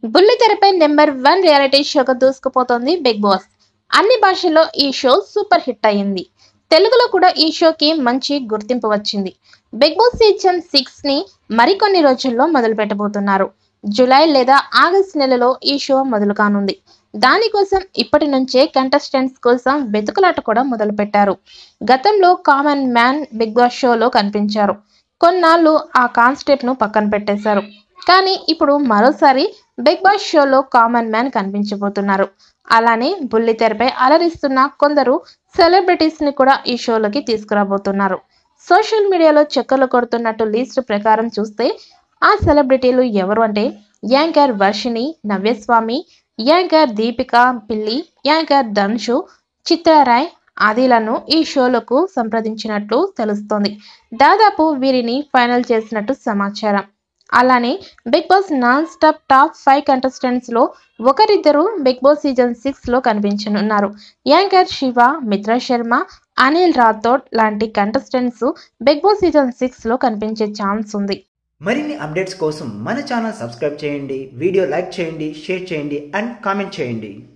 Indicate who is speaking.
Speaker 1: బుల్లితెరపై number one reality షోగా దూసుకుపోతోంది Bigg Boss అన్ని భాషల్లో ఈ షో సూపర్ హిట్ అయింది తెలుగులో కూడా ఈ షోకి మంచి గుర్తింపు వచ్చింది బిగ్ బాస్ సీజన్ సిక్స్ ని మరికొన్ని రోజుల్లో మొదలు పెట్టబోతున్నారు జూలై లేదా ఆగస్ట్ నెలలో ఈ షో మొదలు కానుంది దానికోసం ఇప్పటి నుంచే కంటెస్టెంట్స్ కోసం వెతుకులాట కూడా మొదలు పెట్టారు గతంలో కామన్ మ్యాన్ బిగ్ బాస్ షోలో కనిపించారు కొన్నాళ్ళు ఆ కాన్సెప్ట్ ను పక్కన పెట్టేశారు కానీ ఇప్పుడు మరోసారి బిగ్ బాస్ షోలో కామన్ మ్యాన్ కనిపించబోతున్నారు అలానే బుల్లితెరపై అలరిస్తున్న కొందరు సెలబ్రిటీస్ ని కూడా ఈ షోలోకి తీసుకురాబోతున్నారు సోషల్ మీడియాలో చక్కర్లు కొడుతున్నట్టు లిస్ట్ ప్రకారం చూస్తే ఆ సెలబ్రిటీలు ఎవరు అంటే anchor Varshini Navyaswamy anchor Deepika Pilli anchor ధనుషు చిత్రరాయ్ ఆదిలను ఈ షోలకు సంప్రదించినట్లు తెలుస్తోంది దాదాపు వీరిని ఫైనల్ చేసినట్టు సమాచారం అలానే Bigg Boss non stop top five contestants లో ఒకరిద్దరు బిగ్ బాస్ సీజన్ సిక్స్ లో కనిపించనున్నారు యాంకర్ శివ మిత్రా శర్మ అనిల్ రాథోడ్ లాంటి contestants Bigg Boss season six లో కనిపించే ఛాన్స్ ఉంది
Speaker 2: మరిన్ని అప్డేట్స్ కోసం మన ఛానల్ సబ్స్క్రైబ్ చేయండి వీడియో లైక్ చేయండి షేర్ చేయండి అండ్ కామెంట్ చేయండి